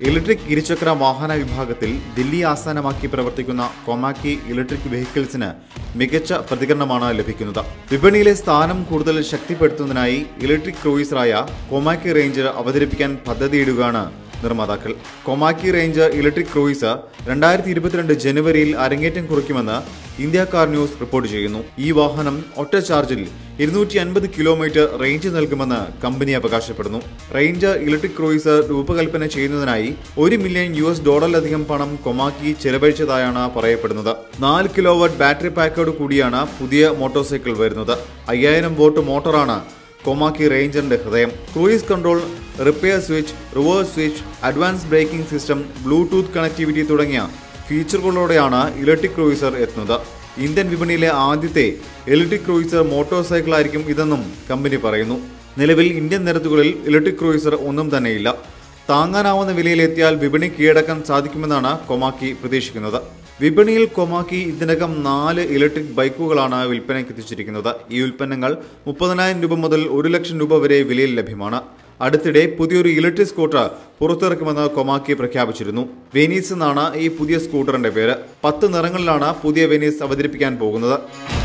electric ഇരുചക്ര വാഹന വിഭാഗത്തിൽ ദില്ലി ആസ്ഥാനമാക്കി പ്രവർത്തിക്കുന്ന കൊമാക്കി ഇലക്ട്രിക് വെഹിക്കിൾസിന് മികച്ച പ്രതികരണമാണ് ലഭിക്കുന്നത് വിപണിയിലെ സ്ഥാനം കൂടുതൽ ശക്തിപ്പെടുത്തുന്നതിനായി ഇലക്ട്രിക് ക്രൂയിസറായ കൊമാക്കി റേഞ്ചർ അവതരിപ്പിക്കാൻ പദ്ധതിയിടുകയാണ് നിർമ്മാതാക്കൾ കൊമാക്കി റേഞ്ചർ ഇലക്ട്രിക് ക്രൂയിസർ രണ്ടായിരത്തി ഇരുപത്തിരണ്ട് ജനുവരിയിൽ അരങ്ങേറ്റം കുറിക്കുമെന്ന് ഇന്ത്യ കാർ ന്യൂസ് റിപ്പോർട്ട് ചെയ്യുന്നു ഈ വാഹനം ഒറ്റ ചാർജിൽ ഇരുന്നൂറ്റി അൻപത് കിലോമീറ്റർ റേഞ്ച് നൽകുമെന്ന് കമ്പനി അവകാശപ്പെടുന്നു റേഞ്ചർ ഇലക്ട്രിക് ക്രൂയിസർ രൂപകൽപ്പന ചെയ്യുന്നതിനായി ഒരു മില്യൺ യു എസ് ഡോളറിലധികം പണം കൊമാക്കി ചെലവഴിച്ചതായാണ് പറയപ്പെടുന്നത് നാല് കിലോ വാട്ട് ബാറ്ററി പാക്കോട് കൂടിയാണ് പുതിയ മോട്ടോർ സൈക്കിൾ വരുന്നത് അയ്യായിരം വോട്ട് മോട്ടോറാണ് കൊമാക്കി റേഞ്ചറിന്റെ ഹൃദയം cruise control repair switch reverse switch advance braking system Bluetooth connectivity തുടങ്ങിയ ഫീച്ചറുകളോടെയാണ് ഇലക്ട്രിക് ക്രൂയിസർ എത്തുന്നത് ഇന്ത്യൻ വിപണിയിലെ ആദ്യത്തെ ഇലക്ട്രിക് ക്രൂയിസർ മോട്ടോർ സൈക്കിളായിരിക്കും ഇതെന്നും കമ്പനി പറയുന്നു നിലവിൽ ഇന്ത്യൻ നിരത്തുകളിൽ ഇലക്ട്രിക് ക്രൂയിസർ ഒന്നും തന്നെയില്ല താങ്ങാനാവുന്ന വിലയിലെത്തിയാൽ വിപണി കീഴടക്കാൻ സാധിക്കുമെന്നാണ് കൊമാക്കി പ്രതീക്ഷിക്കുന്നത് വിപണിയിൽ കൊമാക്കി ഇതിനകം നാല് ഇലക്ട്രിക് ബൈക്കുകളാണ് വിൽപ്പനയ്ക്ക് എത്തിച്ചിരിക്കുന്നത് ഈ ഉൽപ്പന്നങ്ങൾ മുപ്പതിനായിരം രൂപ മുതൽ ഒരു ലക്ഷം രൂപ വരെ വിലയിൽ ലഭ്യമാണ് അടുത്തിടെ പുതിയൊരു ഇലക്ട്രിക് സ്കൂട്ടർ പുറത്തിറക്കുമെന്ന് കൊമാക്കി പ്രഖ്യാപിച്ചിരുന്നു വെനീസ് എന്നാണ് ഈ പുതിയ സ്കൂട്ടറിന്റെ പേര് പത്ത് നിറങ്ങളിലാണ് പുതിയ വെനീസ് അവതരിപ്പിക്കാൻ പോകുന്നത്